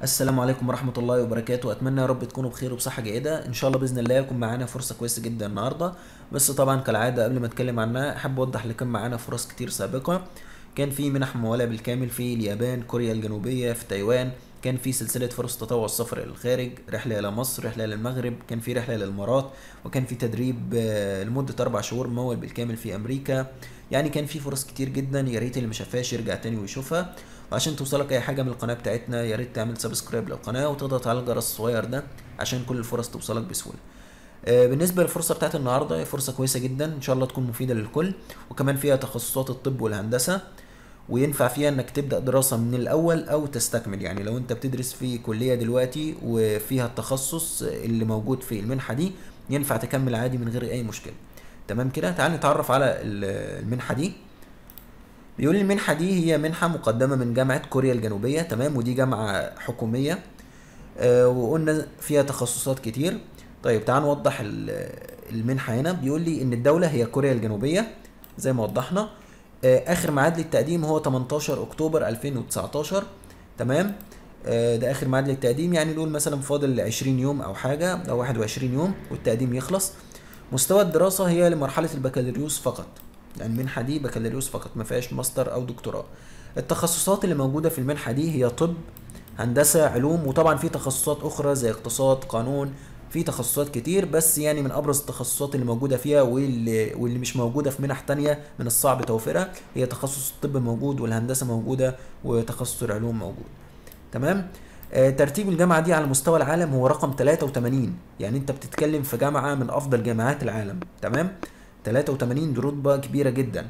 السلام عليكم ورحمة الله وبركاته أتمنى يا رب تكونوا بخير وبصحة جيدة إن شاء الله بإذن الله يكون معانا فرصة كويسة جدا النهاردة بس طبعا كالعادة قبل ما أتكلم عنها أحب أوضح اللي كان معانا فرص كتير سابقة كان في منح ممولة بالكامل في اليابان كوريا الجنوبية في تايوان كان في سلسلة فرص تطوع السفر إلى الخارج رحلة إلى مصر رحلة إلى المغرب كان في رحلة للإمارات وكان في تدريب آه، لمدة أربع شهور ممول بالكامل في أمريكا يعني كان في فرص كتير جدا يا ريت اللي ما شافهاش يرجع تاني ويشوفها وعشان توصلك اي حاجه من القناه بتاعتنا يا ريت تعمل سبسكرايب للقناه وتضغط على الجرس الصغير ده عشان كل الفرص توصلك بسهوله آه، بالنسبه للفرصه بتاعت النهارده هي فرصه كويسه جدا ان شاء الله تكون مفيده للكل وكمان فيها تخصصات الطب والهندسه وينفع فيها انك تبدا دراسه من الاول او تستكمل يعني لو انت بتدرس في كليه دلوقتي وفيها التخصص اللي موجود في المنحه دي ينفع تكمل عادي من غير اي مشكله تمام كده تعال نتعرف على ال- المنحه دي بيقول المنحة دي هي منحة مقدمة من جامعة كوريا الجنوبية تمام ودي جامعة حكومية آه وقلنا فيها تخصصات كتير طيب تعال نوضح ال- المنحة هنا بيقول لي إن الدولة هي كوريا الجنوبية زي ما وضحنا آه آخر ميعاد للتقديم هو 18 أكتوبر 2019 تمام آه ده آخر ميعاد للتقديم يعني نقول مثلا فاضل 20 يوم أو حاجة أو 21 يوم والتقديم يخلص مستوى الدراسة هي لمرحلة البكالوريوس فقط يعني المنحة دي بكالوريوس فقط ما فيهاش ماستر أو دكتوراه التخصصات اللي موجودة في المنحة دي هي طب هندسة علوم وطبعا في تخصصات أخرى زي اقتصاد قانون في تخصصات كتير بس يعني من أبرز التخصصات اللي موجودة فيها واللي, واللي مش موجودة في منح تانية من الصعب توفيرها هي تخصص الطب موجود والهندسة موجودة وتخصص العلوم موجود تمام آه، ترتيب الجامعة دي على مستوى العالم هو رقم 83 يعني انت بتتكلم في جامعة من افضل جامعات العالم تمام 83 دي رتبة كبيرة جدا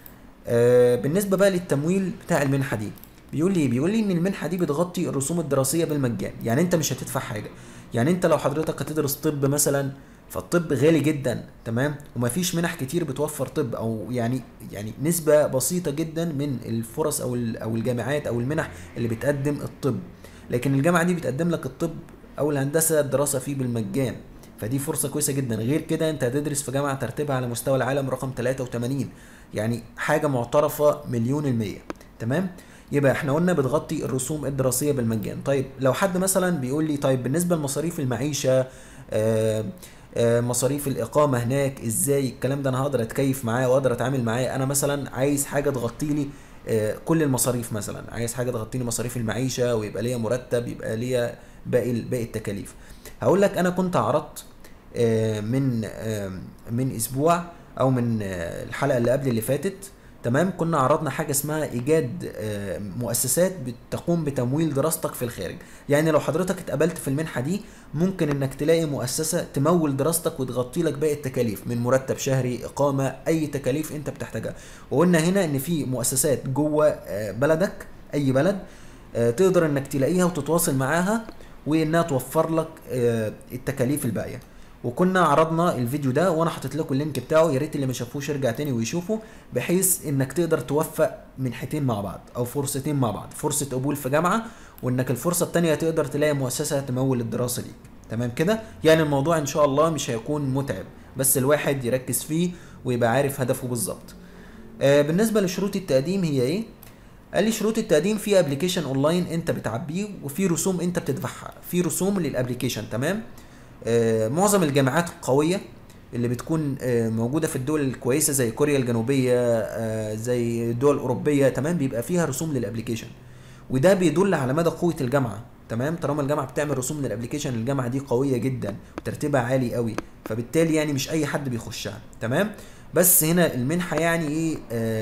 آه، بالنسبة بقى للتمويل بتاع المنحة دي بيقول لي إيه؟ بيقول لي ان المنحة دي بتغطي الرسوم الدراسية بالمجان يعني انت مش هتدفع حاجة يعني انت لو حضرتك هتدرس طب مثلا فالطب غالي جدا تمام ومفيش منح كتير بتوفر طب او يعني يعني نسبة بسيطة جدا من الفرص او ال- او الجامعات او المنح اللي بتقدم الطب لكن الجامعة دي بتقدم لك الطب او الهندسة الدراسة فيه بالمجان فدي فرصة كويسة جدا غير كده انت هتدرس في جامعة ترتيبها على مستوى العالم رقم 83 يعني حاجة معترفة مليون المية تمام يبقى احنا قلنا بتغطي الرسوم الدراسية بالمجان طيب لو حد مثلا بيقول لي طيب بالنسبة لمصاريف المعيشة آه آه مصاريف الإقامة هناك ازاي الكلام ده انا هقدر اتكيف معاه واقدر اتعامل معاه انا مثلا عايز حاجة تغطي لي آه، كل المصاريف مثلا عايز حاجه تغطي لي مصاريف المعيشه ويبقى ليا مرتب يبقى ليا باقي باقي التكاليف هقول لك انا كنت عرضت آه، من آه، من اسبوع او من آه، الحلقه اللي قبل اللي فاتت تمام كنا عرضنا حاجه اسمها ايجاد آه، مؤسسات بتقوم بتمويل دراستك في الخارج يعني لو حضرتك اتقبلت في المنحه دي ممكن انك تلاقي مؤسسه تمول دراستك وتغطي لك باقي التكاليف من مرتب شهري اقامه اي تكاليف انت بتحتاجها وقلنا هنا ان في مؤسسات جوه آه، بلدك اي بلد آه، تقدر انك تلاقيها وتتواصل معاها وانها توفر لك آه، التكاليف الباقيه وكنا عرضنا الفيديو ده وانا حاطط لكم اللينك بتاعه يا ريت اللي ما شافوش يرجع تاني ويشوفه بحيث انك تقدر توفق منحتين مع بعض او فرصتين مع بعض فرصه قبول في جامعه وانك الفرصه التانيه تقدر تلاقي مؤسسه تمول الدراسه ليك تمام كده يعني الموضوع ان شاء الله مش هيكون متعب بس الواحد يركز فيه ويبقى عارف هدفه بالظبط آه بالنسبه لشروط التقديم هي ايه قال لي شروط التقديم في ابلكيشن اونلاين انت بتعبيه وفي رسوم انت بتدفعها في رسوم للابلكيشن تمام آه معظم الجامعات القويه اللي بتكون آه موجوده في الدول الكويسه زي كوريا الجنوبيه آه زي الدول الاوروبيه تمام بيبقى فيها رسوم للابلكيشن وده بيدل على مدى قوه الجامعه تمام طالما الجامعه بتعمل رسوم للابلكيشن الجامعه دي قويه جدا وترتيبها عالي قوي فبالتالي يعني مش اي حد بيخشها تمام بس هنا المنحه يعني ايه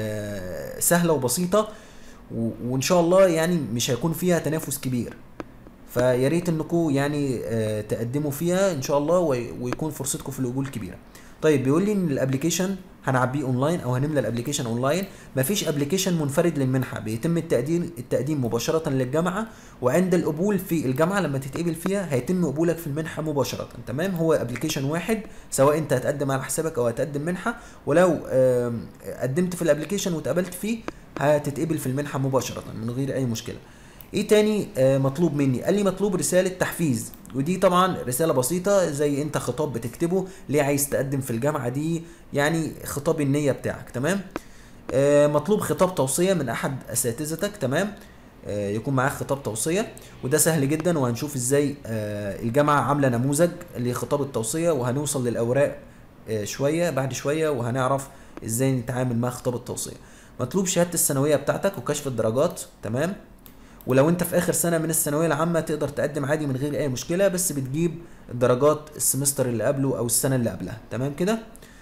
آه سهله وبسيطه و- وان شاء الله يعني مش هيكون فيها تنافس كبير فيا ريت انكم يعني آه، تقدموا فيها ان شاء الله وي- ويكون فرصتكم في القبول كبيره طيب بيقول لي ان الابلكيشن هنعبيه اونلاين او هنملى الابلكيشن اونلاين مفيش ابلكيشن منفرد للمنحه بيتم التقديم التقديم مباشره للجامعه وعند القبول في الجامعه لما تتقبل فيها هيتم قبولك في المنحه مباشره تمام هو ابلكيشن واحد سواء انت هتقدم على حسابك او هتقدم منحه ولو آم، قدمت في الابلكيشن واتقبلت فيه هتتقبل في المنحه مباشره من غير اي مشكله ايه تاني آه مطلوب مني قال لي مطلوب رساله تحفيز ودي طبعا رساله بسيطه زي انت خطاب بتكتبه ليه عايز تقدم في الجامعه دي يعني خطاب النيه بتاعك تمام آه مطلوب خطاب توصيه من احد اساتذتك تمام آه، يكون معاك خطاب توصيه وده سهل جدا وهنشوف ازاي آه، الجامعه عامله نموذج لخطاب التوصيه وهنوصل للاوراق آه، شويه بعد شويه وهنعرف ازاي نتعامل مع خطاب التوصيه مطلوب شهاده الثانويه بتاعتك وكشف الدرجات تمام ولو انت في اخر سنه من الثانويه العامه تقدر تقدم عادي من غير اي مشكله بس بتجيب درجات السمستر اللي قبله او السنه اللي قبلها تمام كده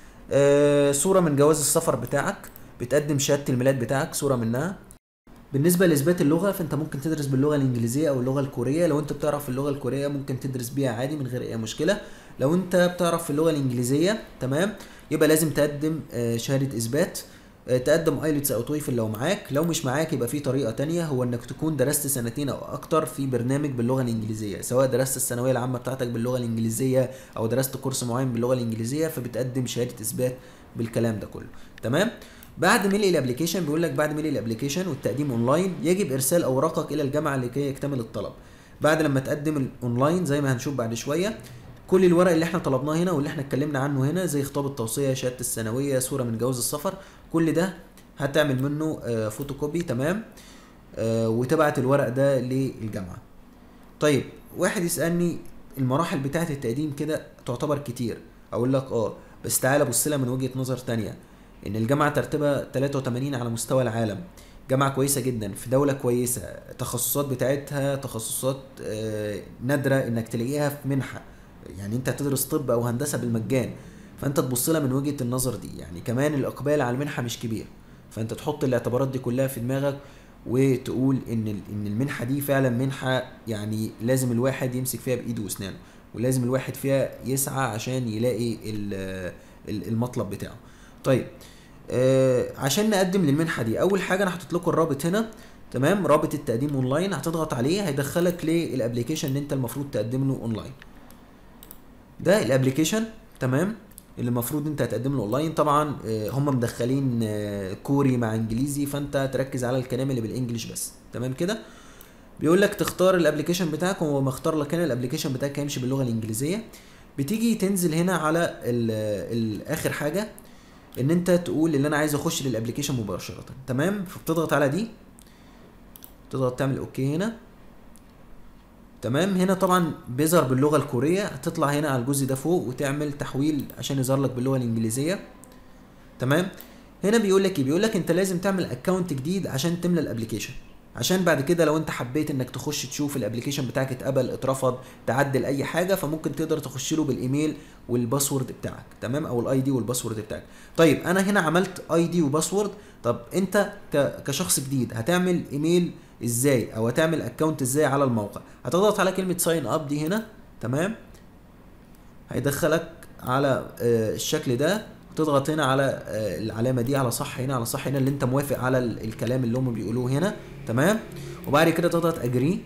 آه صوره من جواز السفر بتاعك بتقدم شهاده الميلاد بتاعك صوره منها بالنسبه لاثبات اللغه فانت ممكن تدرس باللغه الانجليزيه او اللغه الكوريه لو انت بتعرف اللغه الكوريه ممكن تدرس بيها عادي من غير اي مشكله لو انت بتعرف اللغه الانجليزيه تمام يبقى لازم تقدم آه، شهاده اثبات آه، تقدم ايلتس او تويفل لو معاك لو مش معاك يبقى في طريقه تانية هو انك تكون درست سنتين او اكتر في برنامج باللغه الانجليزيه سواء درست الثانويه العامه بتاعتك باللغه الانجليزيه او درست كورس معين باللغه الانجليزيه فبتقدم شهاده اثبات بالكلام ده كله تمام بعد ملء الابلكيشن بيقول لك بعد ملء الابلكيشن والتقديم اونلاين يجب ارسال اوراقك الى الجامعه لكي يكتمل الطلب بعد لما تقدم الاونلاين زي ما هنشوف بعد شويه كل الورق اللي احنا طلبناه هنا واللي احنا اتكلمنا عنه هنا زي خطاب التوصيه شهاده الثانويه صوره من جواز السفر كل ده هتعمل منه آه، فوتوكوبي تمام آه، وتبعت الورق ده للجامعه طيب واحد يسالني المراحل بتاعه التقديم كده تعتبر كتير اقول لك اه بس تعالى بص لها من وجهه نظر تانية ان الجامعه ترتيبها 83 على مستوى العالم جامعه كويسه جدا في دوله كويسه التخصصات بتاعتها تخصصات آه، نادره انك تلاقيها في منحه يعني انت هتدرس طب او هندسه بالمجان فانت تبص لها من وجهه النظر دي يعني كمان الاقبال على المنحه مش كبير فانت تحط الاعتبارات دي كلها في دماغك وتقول ان ال- ان المنحه دي فعلا منحه يعني لازم الواحد يمسك فيها بايده واسنانه ولازم الواحد فيها يسعى عشان يلاقي ال- ال- المطلب بتاعه طيب آه عشان نقدم للمنحه دي اول حاجه انا حاطط لكم الرابط هنا تمام رابط التقديم اونلاين هتضغط عليه هيدخلك للابلكيشن اللي انت المفروض تقدم له اونلاين ده الابلكيشن تمام اللي المفروض انت هتقدم له اونلاين طبعا آه، هم مدخلين آه، كوري مع انجليزي فانت تركز على الكلام اللي بالانجلش بس تمام كده بيقول لك تختار الابلكيشن بتاعك هو مختار لك هنا الابلكيشن بتاعك هيمشي باللغه الانجليزيه بتيجي تنزل هنا على ال ال اخر حاجه ان انت تقول ان انا عايز اخش للابلكيشن مباشره تمام فبتضغط على دي تضغط تعمل اوكي هنا تمام هنا طبعا بيظهر باللغه الكوريه هتطلع هنا على الجزء ده فوق وتعمل تحويل عشان يظهر لك باللغه الانجليزيه تمام هنا بيقول لك ايه بيقول لك انت لازم تعمل اكونت جديد عشان تملى الابلكيشن عشان بعد كده لو انت حبيت انك تخش تشوف الابلكيشن بتاعك اتقبل اترفض تعدل اي حاجه فممكن تقدر تخش له بالايميل والباسورد بتاعك تمام او الاي دي والباسورد بتاعك طيب انا هنا عملت اي دي وباسورد طب انت ك- كشخص جديد هتعمل ايميل ازاي او هتعمل اكونت ازاي على الموقع هتضغط على كلمه ساين اب دي هنا تمام هيدخلك على آه، الشكل ده تضغط هنا على آه، العلامه دي على صح هنا على صح هنا اللي انت موافق على ال- الكلام اللي هم بيقولوه هنا تمام وبعد كده تضغط اجري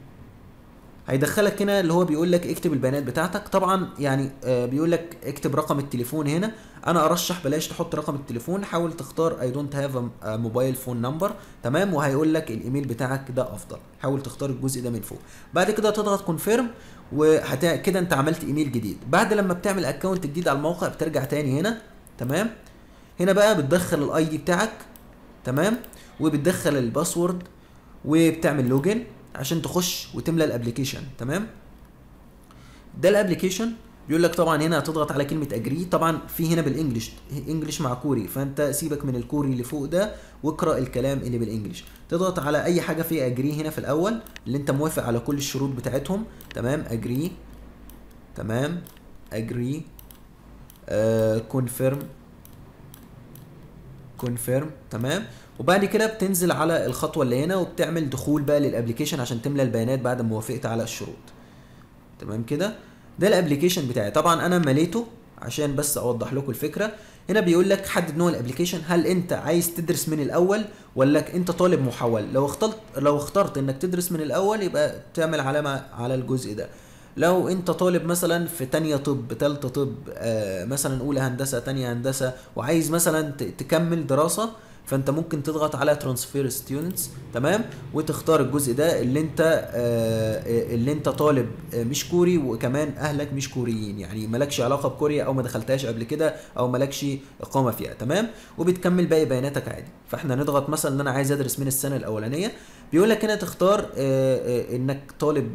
هيدخلك هنا اللي هو بيقول لك اكتب البيانات بتاعتك طبعا يعني آه، بيقول لك اكتب رقم التليفون هنا انا ارشح بلاش تحط رقم التليفون حاول تختار اي دونت هاف موبايل فون نمبر تمام وهيقول لك الايميل بتاعك ده افضل حاول تختار الجزء ده من فوق بعد كده تضغط كونفيرم وهت كده انت عملت ايميل جديد بعد لما بتعمل اكونت جديد على الموقع بترجع تاني هنا تمام هنا بقى بتدخل الاي دي بتاعك تمام وبتدخل الباسورد وبتعمل لوجن عشان تخش وتملى الابلكيشن تمام ده الابلكيشن بيقول لك طبعا هنا هتضغط على كلمه اجري طبعا في هنا بالانجلش انجلش مع كوري فانت سيبك من الكوري اللي فوق ده واقرا الكلام اللي بالانجلش تضغط على اي حاجه فيها اجري هنا في الاول اللي انت موافق على كل الشروط بتاعتهم تمام اجري تمام اجري كونفيرم كونفيرم تمام وبعد كده بتنزل على الخطوه اللي هنا وبتعمل دخول بقى للابلكيشن عشان تملى البيانات بعد ما وافقت على الشروط تمام كده ده الابلكيشن بتاعي طبعا انا مليته عشان بس اوضح لكم الفكره هنا بيقول لك حدد نوع الابلكيشن هل انت عايز تدرس من الاول ولا انت طالب محول لو اخترت لو اخترت انك تدرس من الاول يبقى تعمل علامه على الجزء ده لو انت طالب مثلا في تانية طب تالتة طب آه مثلا اولى هندسة تانية هندسة وعايز مثلا ت- تكمل دراسة فانت ممكن تضغط على ترانسفير ستودنتس تمام وتختار الجزء ده اللي انت آه، اللي انت طالب آه، مش كوري وكمان اهلك مش كوريين يعني مالكش علاقه بكوريا او ما دخلتهاش قبل كده او مالكش اقامه فيها تمام وبتكمل باقي بياناتك عادي فاحنا نضغط مثلا ان انا عايز ادرس من السنه الاولانيه بيقول لك هنا تختار آه، آه، انك طالب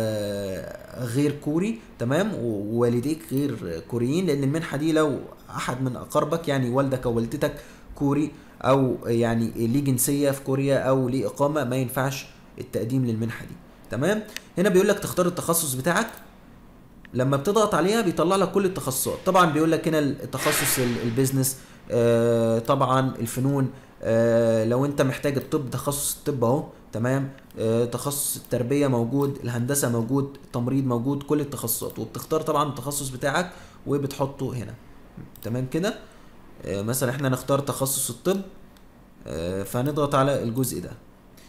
آه، غير كوري تمام ووالديك غير كوريين لان المنحه دي لو احد من اقاربك يعني والدك او والدتك كوري او يعني ليه جنسيه في كوريا او ليه اقامه ما ينفعش التقديم للمنحه دي تمام هنا بيقول لك تختار التخصص بتاعك لما بتضغط عليها بيطلع لك كل التخصصات طبعا بيقول لك هنا التخصص ال- البيزنس آه، طبعا الفنون آه، لو انت محتاج الطب تخصص الطب اهو تمام آه، تخصص التربيه موجود الهندسه موجود التمريض موجود كل التخصصات وبتختار طبعا التخصص بتاعك وبتحطه هنا تمام كده آه، مثلا احنا نختار تخصص الطب آه، فهنضغط على الجزء ده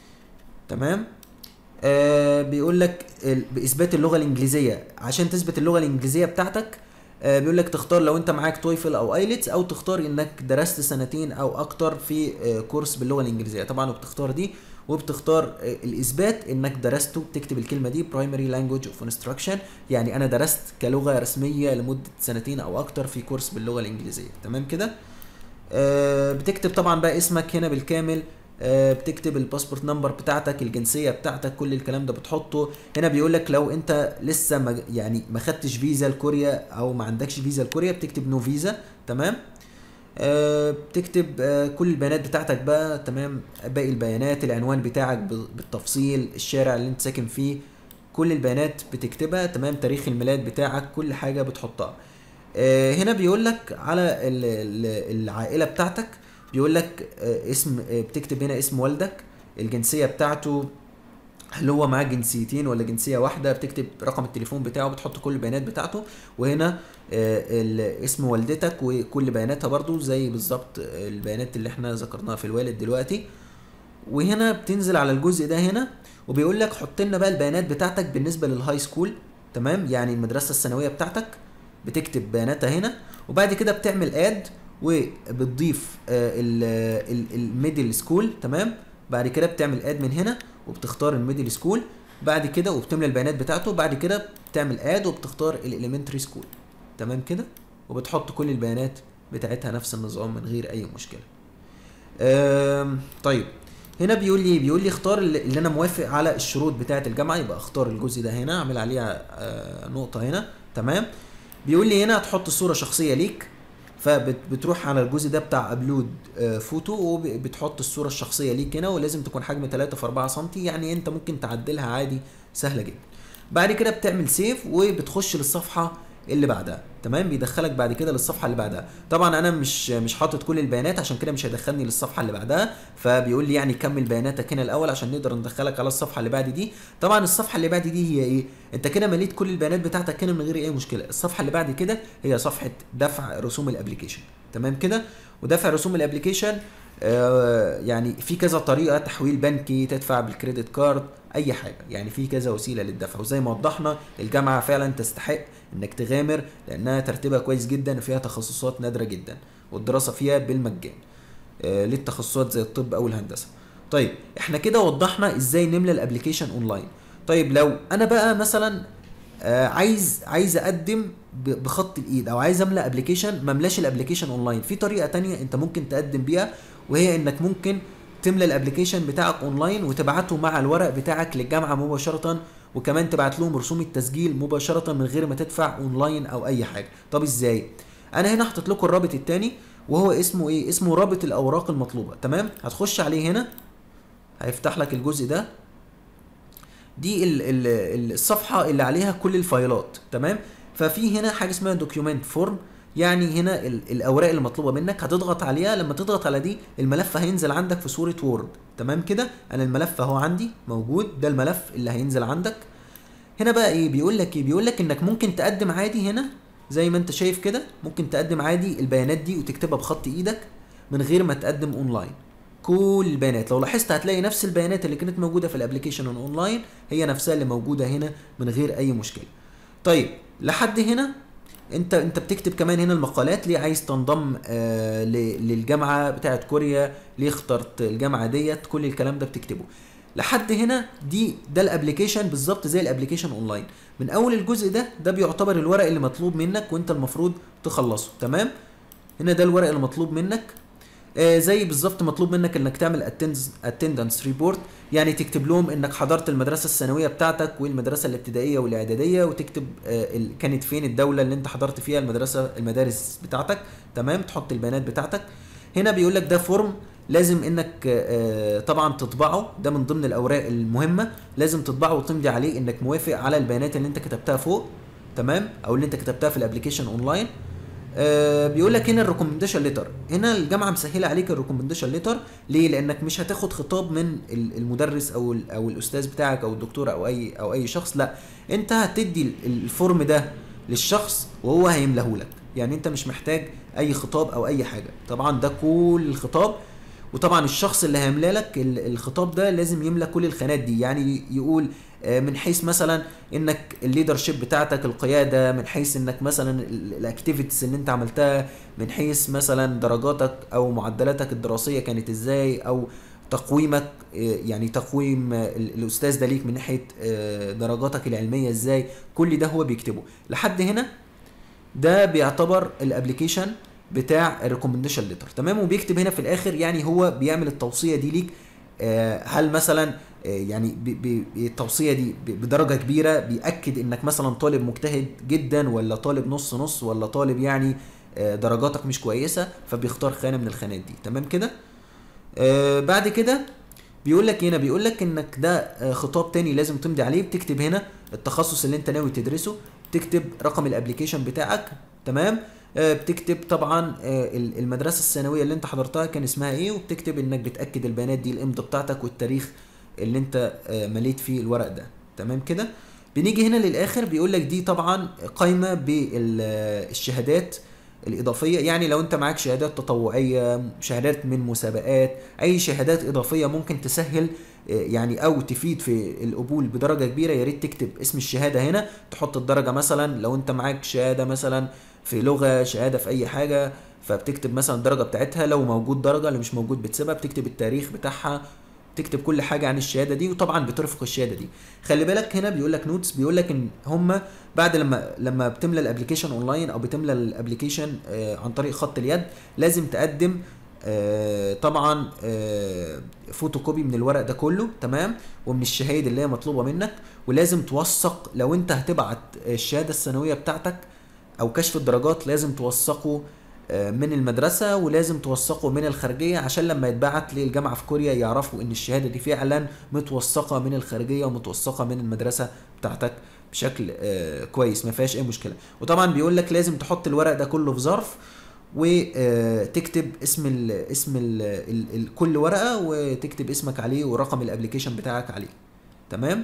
تمام آه بيقول لك ال- باثبات اللغه الانجليزيه عشان تثبت اللغه الانجليزيه بتاعتك آه بيقول لك تختار لو انت معاك تويفل او ايلتس او تختار انك درست سنتين او اكتر في آه كورس باللغه الانجليزيه طبعا وبتختار دي وبتختار آه الاثبات انك درسته بتكتب الكلمه دي برايمري لانجوج اوف انستراكشن يعني انا درست كلغه رسميه لمده سنتين او اكتر في كورس باللغه الانجليزيه تمام كده آه، بتكتب طبعا بقى اسمك هنا بالكامل آه، بتكتب الباسبورت نمبر بتاعتك الجنسيه بتاعتك كل الكلام ده بتحطه هنا بيقول لك لو انت لسه ما يعني ما خدتش فيزا لكوريا او ما عندكش فيزا لكوريا بتكتب نو فيزا تمام آه، بتكتب آه، كل البيانات بتاعتك بقى تمام باقي البيانات العنوان بتاعك ب- بالتفصيل الشارع اللي انت ساكن فيه كل البيانات بتكتبها تمام تاريخ الميلاد بتاعك كل حاجه بتحطها آه، هنا بيقول لك على ال- ال- العائله بتاعتك بيقول لك آه، اسم آه، بتكتب هنا اسم والدك الجنسيه بتاعته هل هو معاه جنسيتين ولا جنسيه واحده بتكتب رقم التليفون بتاعه بتحط كل البيانات بتاعته وهنا آه، ال- اسم والدتك وكل بياناتها برضو زي بالظبط البيانات اللي احنا ذكرناها في الوالد دلوقتي وهنا بتنزل على الجزء ده هنا وبيقول لك حط لنا بقى البيانات بتاعتك بالنسبه للهاي سكول تمام يعني المدرسه الثانويه بتاعتك بتكتب بياناتها هنا وبعد كده بتعمل اد وبتضيف الميدل سكول تمام بعد كده بتعمل اد من هنا وبتختار الميدل سكول بعد كده وبتملى البيانات بتاعته بعد كده بتعمل اد وبتختار الاليمنتري سكول تمام كده وبتحط كل البيانات بتاعتها نفس النظام من غير اي مشكله آم، طيب هنا بيقول لي بيقول لي اختار اللي اللي انا موافق على الشروط بتاعه الجامعه يبقى اختار الجزء ده هنا اعمل عليها آه، نقطه هنا تمام بيقول لي هنا هتحط صوره شخصيه ليك فبتروح على الجزء ده بتاع ابلود فوتو وبتحط الصوره الشخصيه ليك هنا ولازم تكون حجم 3 في 4 سم يعني انت ممكن تعدلها عادي سهله جدا بعد كده بتعمل سيف وبتخش للصفحه اللي بعدها تمام بيدخلك بعد كده للصفحه اللي بعدها طبعا انا مش مش حاطط كل البيانات عشان كده مش هيدخلني للصفحه اللي بعدها فبيقول لي يعني كمل بياناتك هنا الاول عشان نقدر ندخلك على الصفحه اللي بعد دي طبعا الصفحه اللي بعد دي هي ايه انت كده مليت كل البيانات بتاعتك هنا من غير اي مشكله الصفحه اللي بعد كده هي صفحه دفع رسوم الابلكيشن تمام كده ودفع رسوم الابلكيشن آه يعني في كذا طريقه تحويل بنكي تدفع بالكريدت كارد اي حاجه يعني في كذا وسيله للدفع وزي ما وضحنا الجامعه فعلا تستحق انك تغامر لانها ترتيبها كويس جدا وفيها تخصصات نادره جدا والدراسه فيها بالمجان آه للتخصصات زي الطب او الهندسه طيب احنا كده وضحنا ازاي نملى الابلكيشن اونلاين طيب لو انا بقى مثلا آه عايز عايز اقدم ب- بخط الايد او عايز املى ابلكيشن ما املاش الابلكيشن اونلاين في طريقه تانية انت ممكن تقدم بيها وهي انك ممكن تملى الابلكيشن بتاعك اونلاين وتبعته مع الورق بتاعك للجامعه مباشره وكمان تبعت لهم رسوم التسجيل مباشره من غير ما تدفع اونلاين او اي حاجه طب ازاي انا هنا حاطط لكم الرابط التاني وهو اسمه ايه اسمه رابط الاوراق المطلوبه تمام هتخش عليه هنا هيفتح لك الجزء ده دي ال ال الصفحه اللي عليها كل الفايلات تمام ففي هنا حاجه اسمها دوكيومنت فورم يعني هنا ال الاوراق اللي مطلوبه منك هتضغط عليها لما تضغط على دي الملف هينزل عندك في صوره وورد تمام كده انا الملف اهو عندي موجود ده الملف اللي هينزل عندك هنا بقى ايه بيقول لك ايه بيقول لك انك ممكن تقدم عادي هنا زي ما انت شايف كده ممكن تقدم عادي البيانات دي وتكتبها بخط ايدك من غير ما تقدم اونلاين كل البيانات لو لاحظت هتلاقي نفس البيانات اللي كانت موجوده في الابلكيشن اونلاين هي نفسها اللي موجوده هنا من غير اي مشكله طيب لحد هنا انت انت بتكتب كمان هنا المقالات ليه عايز تنضم آه ل- للجامعه بتاعت كوريا ليه اخترت الجامعه ديت كل الكلام ده بتكتبه لحد هنا دي ده الابلكيشن بالظبط زي الابلكيشن اونلاين من اول الجزء ده ده بيعتبر الورق اللي مطلوب منك وانت المفروض تخلصه تمام هنا ده الورق اللي مطلوب منك آه زي بالظبط مطلوب منك انك تعمل اتندنس ريبورت يعني تكتب لهم انك حضرت المدرسه الثانويه بتاعتك والمدرسه الابتدائيه والاعداديه وتكتب آه ال- كانت فين الدوله اللي انت حضرت فيها المدرسه المدارس بتاعتك تمام تحط البيانات بتاعتك هنا بيقول لك ده فورم لازم انك آه، طبعا تطبعه ده من ضمن الاوراق المهمه لازم تطبعه وتمضي عليه انك موافق على البيانات اللي انت كتبتها فوق تمام او اللي انت كتبتها في الابلكيشن اونلاين آه بيقول لك هنا الريكومنديشن ليتر هنا الجامعه مسهله عليك الريكومنديشن ليتر ليه لانك مش هتاخد خطاب من ال- المدرس او ال- او الاستاذ بتاعك او الدكتور او اي او اي شخص لا انت هتدي ال- الفورم ده للشخص وهو هيملاه لك يعني انت مش محتاج اي خطاب او اي حاجه طبعا ده كل الخطاب وطبعا الشخص اللي هيملى لك ال- الخطاب ده لازم يملى كل الخانات دي يعني يقول آه، من حيث مثلا انك الليدرشيب بتاعتك القياده من حيث انك مثلا الاكتيفيتيز اللي انت عملتها من حيث مثلا درجاتك او معدلاتك الدراسيه كانت ازاي او تقويمك آه، يعني تقويم آه، ال- الاستاذ ده ليك من ناحيه آه، درجاتك العلميه ازاي كل ده هو بيكتبه لحد هنا ده بيعتبر الابلكيشن بتاع الريكومنديشن ليتر تمام وبيكتب هنا في الاخر يعني هو بيعمل التوصيه دي ليك آه، هل مثلا آه، يعني بي- بي- التوصيه دي ب- بدرجه كبيره بياكد انك مثلا طالب مجتهد جدا ولا طالب نص نص ولا طالب يعني آه، درجاتك مش كويسه فبيختار خانه من الخانات دي تمام كده آه، بعد كده بيقول لك هنا بيقول لك انك ده آه، خطاب تاني لازم تمضي عليه بتكتب هنا التخصص اللي انت ناوي تدرسه بتكتب رقم الابليكيشن بتاعك تمام آه، بتكتب طبعا آه، ال- المدرسه الثانويه اللي انت حضرتها كان اسمها ايه وبتكتب انك بتاكد البيانات دي الامضه بتاعتك والتاريخ اللي انت آه، مليت فيه الورق ده تمام كده بنيجي هنا للاخر بيقول لك دي طبعا قايمه بالشهادات الاضافيه يعني لو انت معاك شهادات تطوعيه شهادات من مسابقات اي شهادات اضافيه ممكن تسهل آه، يعني او تفيد في القبول بدرجه كبيره يا ريت تكتب اسم الشهاده هنا تحط الدرجه مثلا لو انت معاك شهاده مثلا في لغه شهاده في اي حاجه فبتكتب مثلا الدرجه بتاعتها لو موجود درجه اللي مش موجود بتسيبها بتكتب التاريخ بتاعها تكتب كل حاجه عن الشهاده دي وطبعا بترفق الشهاده دي خلي بالك هنا بيقول لك نوتس بيقول لك ان هم بعد لما لما بتملى الابلكيشن اونلاين او بتملى الابلكيشن آه عن طريق خط اليد لازم تقدم آه طبعا آه فوتوكوبي من الورق ده كله تمام ومن الشهايد اللي هي مطلوبه منك ولازم توثق لو انت هتبعت الشهاده الثانويه بتاعتك او كشف الدرجات لازم توثقه آه، من المدرسة ولازم توثقه من الخارجية عشان لما يتبعت للجامعة في كوريا يعرفوا ان الشهادة دي فعلا متوثقة من الخارجية ومتوثقة من المدرسة بتاعتك بشكل آه، كويس ما فيهاش اي مشكلة وطبعا بيقول لك لازم تحط الورق ده كله في ظرف وتكتب اسم ال اسم ال ال ال كل ورقة وتكتب اسمك عليه ورقم الابليكيشن بتاعك عليه تمام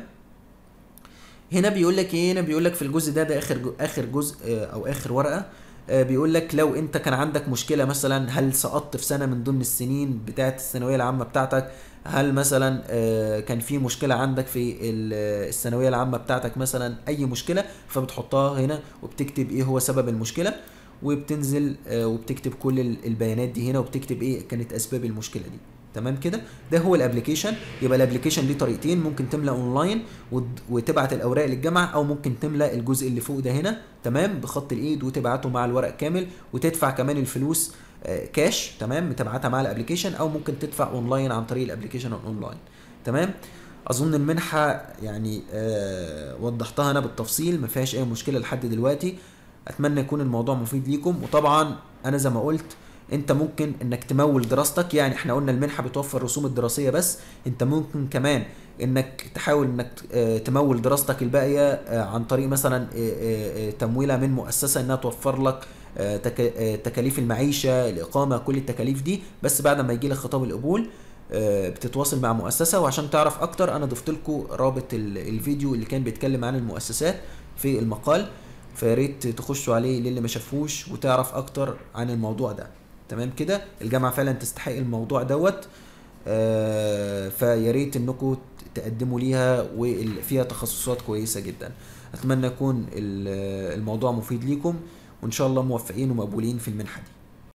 هنا بيقول لك ايه هنا بيقول لك في الجزء ده ده اخر جو اخر جزء آه، او اخر ورقه آه، بيقول لك لو انت كان عندك مشكله مثلا هل سقطت في سنه من ضمن السنين بتاعه الثانويه العامه بتاعتك هل مثلا آه، كان في مشكله عندك في ال- الثانويه العامه بتاعتك مثلا اي مشكله فبتحطها هنا وبتكتب ايه هو سبب المشكله وبتنزل آه، وبتكتب كل ال- البيانات دي هنا وبتكتب ايه كانت اسباب المشكله دي تمام كده ده هو الابلكيشن يبقى الابلكيشن ليه طريقتين ممكن تملى اونلاين وت- وتبعت الاوراق للجامعه او ممكن تملى الجزء اللي فوق ده هنا تمام بخط الايد وتبعته مع الورق كامل وتدفع كمان الفلوس آه، كاش تمام تبعتها مع الابلكيشن او ممكن تدفع اونلاين عن طريق الابلكيشن اونلاين تمام اظن المنحه يعني آه وضحتها انا بالتفصيل ما فيهاش اي مشكله لحد دلوقتي اتمنى يكون الموضوع مفيد ليكم وطبعا انا زي ما قلت انت ممكن انك تمول دراستك يعني احنا قلنا المنحه بتوفر الرسوم الدراسيه بس انت ممكن كمان انك تحاول انك آه، تمول دراستك الباقيه آه، عن طريق مثلا آه، آه، آه، تمويلها من مؤسسه انها توفر لك آه، تك- آه، تكاليف المعيشه الاقامه كل التكاليف دي بس بعد ما يجي لك خطاب القبول آه، بتتواصل مع مؤسسه وعشان تعرف اكتر انا ضفت لكم رابط ال- الفيديو اللي كان بيتكلم عن المؤسسات في المقال فيا ريت تخشوا عليه للي ما شافوش وتعرف اكتر عن الموضوع ده تمام كده الجامعه فعلا تستحق الموضوع دوت آه، فيا ريت انكم تقدموا ليها وفيها تخصصات كويسه جدا اتمنى يكون ال- الموضوع مفيد ليكم وان شاء الله موفقين ومقبولين في المنحه دي